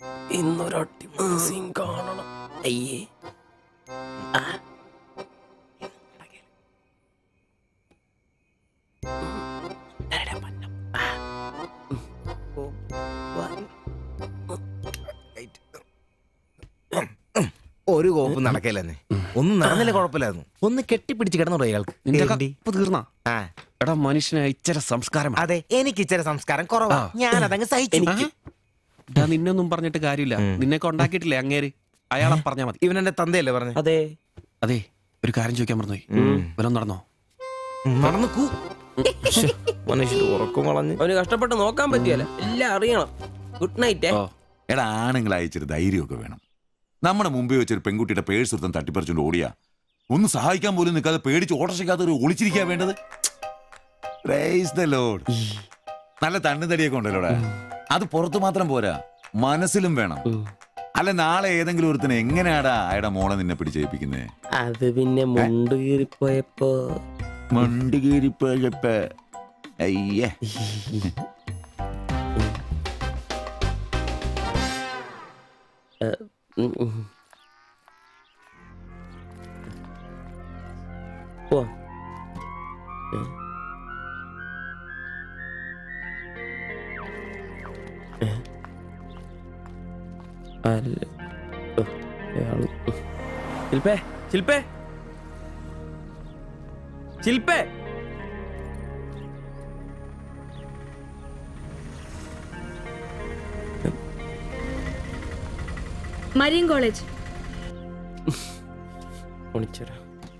ഇന്നൊരു അടിപൊളി സീൻ കാണണം അയ്യേ ആ. എടാ പൊന്നോ. ആ. ഉം. ഓ, വാ. ഒരു കോപ്പും നടക്കല്ലെന്നെ ഒന്നും നടന്നില്ല കുഴപ്പമില്ലായിരുന്നു ഒന്ന് കെട്ടിപ്പിടിച്ച് കിടന്നു അയാൾക്ക് നിന്റെ ഏണ്ടി? കപ്പ് തീർന്നാ ആ എടാ മനുഷ്യനെ ഇച്ചിരി സംസ്കാരം വേണം. അതെ എനിക്ക് ഇച്ചിരി സംസ്കാരം കുറവാ ഞാൻ അതങ്ങ് സഹിച്ചു എനിക്ക് എടാ നിന്നൊന്നും പറഞ്ഞിട്ട് കാര്യമില്ല നിന്നെയൊക്കെ ഉണ്ടാക്കിയിട്ടില്ലേ അങ്ങേര് അയാളെ പറഞ്ഞാ മതി ഇവൻ എന്റെ തന്തയല്ലേ പറഞ്ഞു അതെ അതെ ഒരു കാര്യം ചോദിക്കാൻ മറന്നുപോയി വല്ലതും നടന്നോ നടന്നു കൂ മനുഷ്യർ ഉറക്കം കളഞ്ഞ് അവന് കഷ്ടപ്പെട്ട് നോക്കാൻ പറ്റിയല്ല എല്ലാം അറിയണം ഗുഡ് നൈറ്റ് ഓ എടാ ആണുങ്ങളായ ഇച്ചിരി ധൈര്യമൊക്കെ വേണം നമ്മുടെ മുമ്പേ വെച്ചൊരു പെൺകുട്ടിയുടെ പേഴ്സ് ഒരുത്തൻ തട്ടിപ്പറിച്ചുകൊണ്ട് ഓടിയാ ഒന്ന് സഹായിക്കാൻ പോലും നിൽക്കാതെ പേടിച്ച് ഓട്ടർഷയ്ക്കകത്ത് ഒരു ഒളിച്ചിരിക്കാ വേണ്ടത് Praise the Lord. നല്ല തണ്ണുതടിയൊക്കെ ഉണ്ടല്ലോടാ അത് പുറത്തു മാത്രം പോരാ മനസ്സിലും വേണം അല്ല നാളെ ഏതെങ്കിലും ഒരുത്തനെ എങ്ങനെയാടാ അയാളുടെ മോളെ നിന്നെ പിടിച്ചേൽപ്പിക്കുന്നേ അത് പിന്നെ മുണ്ട് കീറിപ്പോയപ്പോ മണ്ടി കീറിപ്പോയപ്പ അയ്യേ ഉം, ഉം. പോവാം. ഏ? ഏ? അല്ല ഓ, അയാള്. ശില്പേ ശില്പേ ശില്പേ മരിയൻ കോളേജ് വിളിച്ചോരാ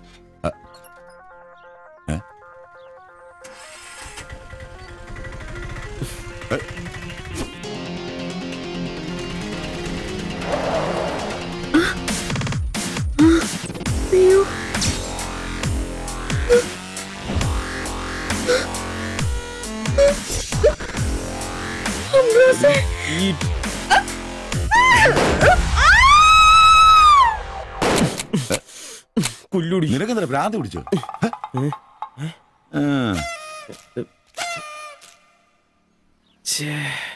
അയ്യോ അംബ്രോസേ കുല്ലുടി നിനക്കെന്താ ഭ്രാന്ത് പിടിച്ചോ ആ. ഛേ